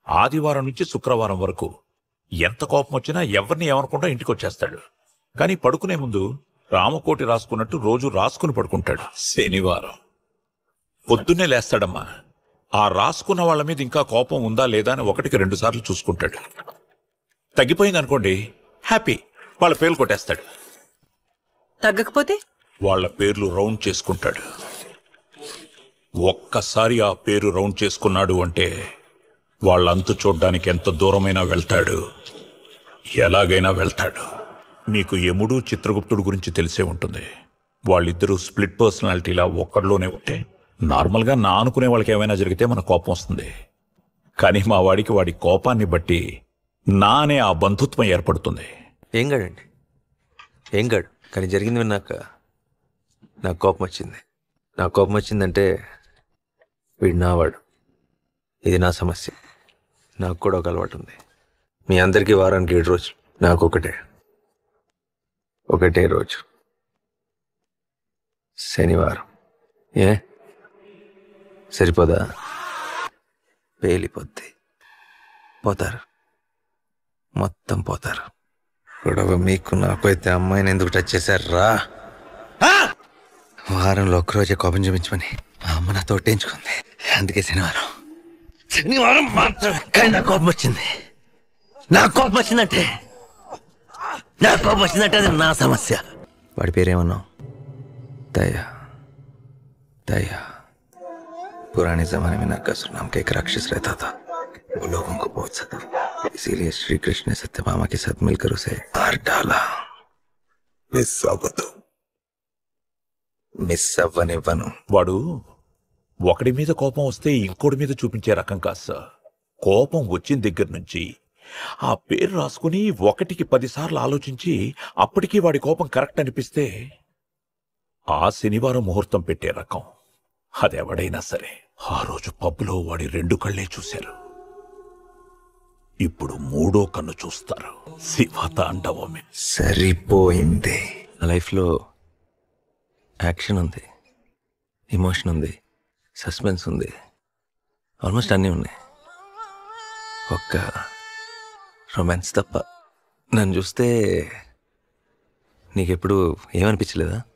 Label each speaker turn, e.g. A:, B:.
A: ఆదివారం నుంచి శుక్రవారం వరకు ఎంత కోపం వచ్చినా ఎవరిని ఏమనుకుంటా ఇంటికి వచ్చేస్తాడు కానీ పడుకునే ముందు రామకోటి రాసుకున్నట్టు రోజు రాసుకుని పడుకుంటాడు శనివారం పొద్దున్నే లేస్తాడమ్మా ఆ రాసుకున్న వాళ్ళ మీద ఇంకా కోపం ఉందా లేదా అని ఒకటికి రెండు సార్లు చూసుకుంటాడు తగ్గిపోయింది అనుకోండి హ్యాపీ వాళ్ళ పేర్లు కొట్టేస్తాడు
B: తగ్గకపోతే
A: వాళ్ళ పేర్లు రౌండ్ చేసుకుంటాడు ఒక్కసారి ఆ పేరు రౌండ్ చేసుకున్నాడు అంటే వాళ్ళంతు చూడ్డానికి ఎంత దూరమైనా వెళ్తాడు ఎలాగైనా వెళ్తాడు మీకు యముడు చిత్రగుప్తుడు గురించి తెలిసే ఉంటుంది వాళ్ళిద్దరూ స్ప్లిట్ పర్సనాలిటీలా ఒక్కడిలోనే ఉంటే నార్మల్గా నా అనుకునే వాళ్ళకి ఏమైనా జరిగితే మన కోపం వస్తుంది కానీ మా వాడికి వాడి కోపాన్ని బట్టి నా అనే ఆ బంధుత్వం ఏర్పడుతుంది
C: ఏం గాడండి ఏం గాడు కానీ జరిగింది విన్నాక నాకు కోపం వచ్చింది నాకు కోపం వచ్చిందంటే వీడు నావాడు ఇది నా సమస్య నాకు కూడా ఒక అలవాటు ఉంది మీ అందరికీ వారానికి ఏడు రోజులు నాకు ఒకటే ఒకటే రోజు శనివారం ఏ సరిపోదా పేలిపోద్ది పోతారు మొత్తం పోతారు గొడవ మీకు నాకు అయితే అమ్మాయిని ఎందుకు టచ్ చేశారు రా వారంలో ఒక్కరోజే కోపం చూపించమని మా అమ్మ నాతో ఒట్టించుకుంది అందుకే శనివారం శనివారం మాత్రమే కానీ నా కోపం వచ్చింది నా కోపం వచ్చిందంటే నా కోపం వచ్చిందంటే అది నా సమస్య వాడి పేరేమన్నావు దయా दया पुराने जमाने में नरकासुर नाम का एक राक्षस रहता था वो लोगों को बहुत सता इसीलिए श्री कृष्ण ने सत्यभामा के साथ मिलकर उसे मार डाला मिस अवधु మిస్ అవ్వనివ్వను
A: వాడు ఒకడి మీద కోపం వస్తే ఇంకోటి మీద చూపించే రకం కాదు సార్ కోపం వచ్చిన దగ్గర నుంచి ఆ పేరు రాసుకుని ఒకటికి పదిసార్లు ఆలోచించి అప్పటికీ వాడి కోపం కరెక్ట్ అనిపిస్తే ఆ శనివారం ముహూర్తం పెట్టే రకం అదెవడైనా సరే ఆ రోజు పబ్బులో వాడి రెండు కళ్ళే చూశారు ఇప్పుడు మూడో కన్ను చూస్తారు శివతాండవమే
C: సరిపోయింది నా లైఫ్లో యాక్షన్ ఉంది ఎమోషన్ ఉంది సస్పెన్స్ ఉంది ఆల్మోస్ట్ అన్నీ ఉన్నాయి ఒక్క రొమాన్స్ తప్ప నన్ను చూస్తే నీకెప్పుడు ఏమనిపించలేదా